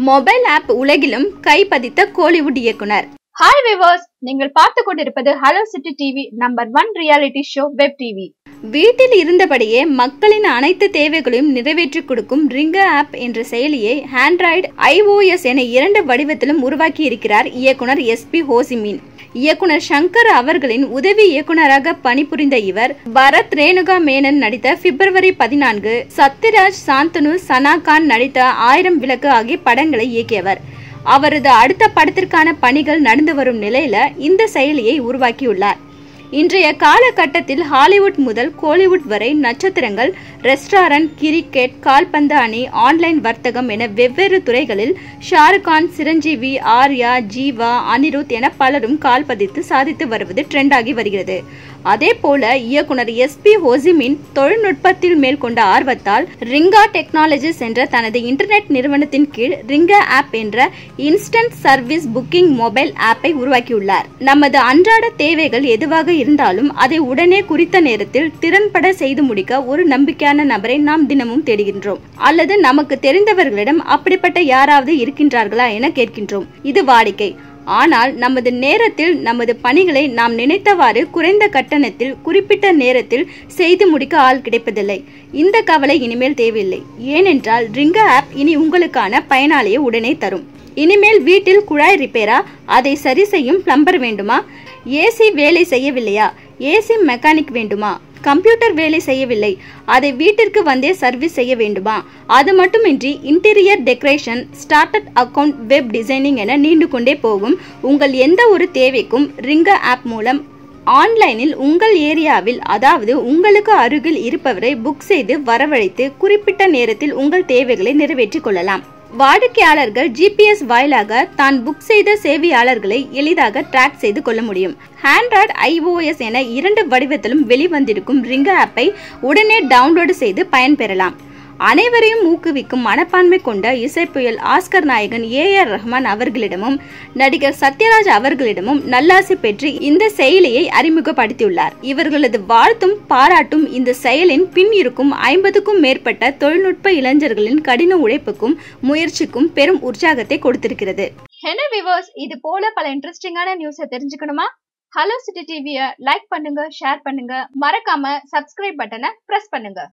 mobile app உலகிலும் கைப்பதித்த கோலிவுட் இயக்குனர் hi viewers நீங்கள் பார்த்து கொண்டிருப்பது hello city TV number one reality show web TV வீட்டில் இருந்தபடியே மக்களின் அனைத்து தேவைகளையும் நிறைவேற்றிக் கொடுக்கும் ரிங்க ஆப் என்ற செயலியை ஆண்ட்ராய்டு ஐஓஎஸ் என இரண்டு வடிவத்திலும் உருவாக்கி இருக்கிறார் இயக்குனர் எஸ் பி ஹோசிமின் இயக்குனர் சங்கர் அவர்களின் உதவி இயக்குனராக பணிபுரிந்த இவர் பரத் ரேணுகா மேனன் நடித்த பிப்ரவரி பதினான்கு சத்யராஜ் சாந்தனு சனா கான் நடித்த ஆயிரம் விளக்கு ஆகிய படங்களை இயக்கியவர் அவரது அடுத்த படத்திற்கான பணிகள் நடந்து வரும் நிலையில இந்த செயலியை உருவாக்கியுள்ளார் இன்றைய காலகட்டத்தில் ஹாலிவுட் முதல் கோலிவுட் வரை நட்சத்திரங்கள் ரெஸ்டாரண்ட் கிரிக்கெட் கால்பந்து அணி ஆன்லைன் வர்த்தகம் என வெவ்வேறு துறைகளில் ஷாருக் கான் சிரஞ்சீவி ஆர்யா ஜீவா அனிருத் என பலரும் கால் பதித்து சாதித்து வருவது ட்ரெண்டாகி வருகிறது அதே போல இயக்குனர் எஸ் பி ஹோசிமின் தொழில்நுட்பத்தில் மேற்கொண்ட ஆர்வத்தால் ரிங்கா டெக்னாலஜிஸ் என்ற தனது இன்டர்நெட் நிறுவனத்தின் கீழ் ரிங்கா ஆப் என்ற இன்ஸ்டன்ட் சர்வீஸ் புக்கிங் மொபைல் ஆப்பை உருவாக்கியுள்ளார் நமது அன்றாட தேவைகள் எதுவாக இருந்தாலும் அதை உடனே குறித்த நேரத்தில் திறன்பட செய்து முடிக்க ஒரு நம்பிக்கையான நபரை நாம் தினமும் தேடுகின்றோம் அல்லது நமக்கு தெரிந்தவர்களிடம் அப்படிப்பட்ட யாராவது இருக்கின்றார்களா என கேட்கின்றோம் இது வாடிக்கை ஆனால் நமது நேரத்தில் நமது பணிகளை நாம் நினைத்தவாறு குறைந்த கட்டணத்தில் குறிப்பிட்ட நேரத்தில் செய்து முடிக்க ஆள் கிடைப்பதில்லை இந்த கவலை இனிமேல் தேவையில்லை ஏனென்றால் ரிங்கா ஆப் இனி உங்களுக்கான பயனாளியை உடனே தரும் இனிமேல் வீட்டில் குழாய் ரிப்பேரா அதை சரி செய்யும் பிளம்பர் வேண்டுமா ஏசி வேலை செய்யவில்லையா ஏசி மெக்கானிக் வேண்டுமா கம்ப்யூட்டர் வேலை செய்யவில்லை அதை வீட்டிற்கு வந்தே சர்வீஸ் செய்ய வேண்டுமா அது மட்டுமின்றி interior decoration started account web designing என நீண்டு கொண்டே போகும் உங்கள் எந்த ஒரு தேவைக்கும் ரிங்க ஆப் மூலம் ஆன்லைனில் உங்கள் ஏரியாவில் அதாவது உங்களுக்கு அருகில் இருப்பவரை புக் செய்து வரவழைத்து குறிப்பிட்ட நேரத்தில் உங்கள் தேவைகளை நிறைவேற்றிக் கொள்ளலாம் வாடிக்கையாளர்கள் ஜிபிஎஸ் வாயிலாக தான் புக் செய்த சேவையாளர்களை எளிதாக ட்ராக் செய்து கொள்ள முடியும் ஆண்ட்ராய்டு ஐஓஎஸ் என இரண்டு வடிவத்திலும் வெளிவந்திருக்கும் ரிங்க ஆப்பை உடனே டவுன்லோடு செய்து பயன்பெறலாம் அனைவரையும் ஊக்குவிக்கும் மனப்பான்மை கொண்ட இசைப்புயல் ஆஸ்கர் நாயகன் ஏ ஆர் ரஹ்மான் அவர்களிடமும் நடிகர் சத்யராஜ் அவர்களிடமும் நல்லாசி பெற்று இந்த செயலியை அறிமுகப்படுத்தியுள்ளார் இவர்களது வாழ்த்தும் பாராட்டும் இந்த செயலின் பின் இருக்கும் ஐம்பதுக்கும் மேற்பட்ட தொழில்நுட்ப இளைஞர்களின் கடின உழைப்புக்கும் முயற்சிக்கும் பெரும் உற்சாகத்தை கொடுத்திருக்கிறது என்ன விவர்ஸ் இது போல பல இன்ட்ரெஸ்டிங்கான நியூஸை தெரிஞ்சுக்கணுமா ஹலோ சிட்டி டிவியை லைக் பண்ணுங்க ஷேர் பண்ணுங்க மறக்காம சப்ஸ்கிரைப் பட்டனை பிரஸ் பண்ணுங்க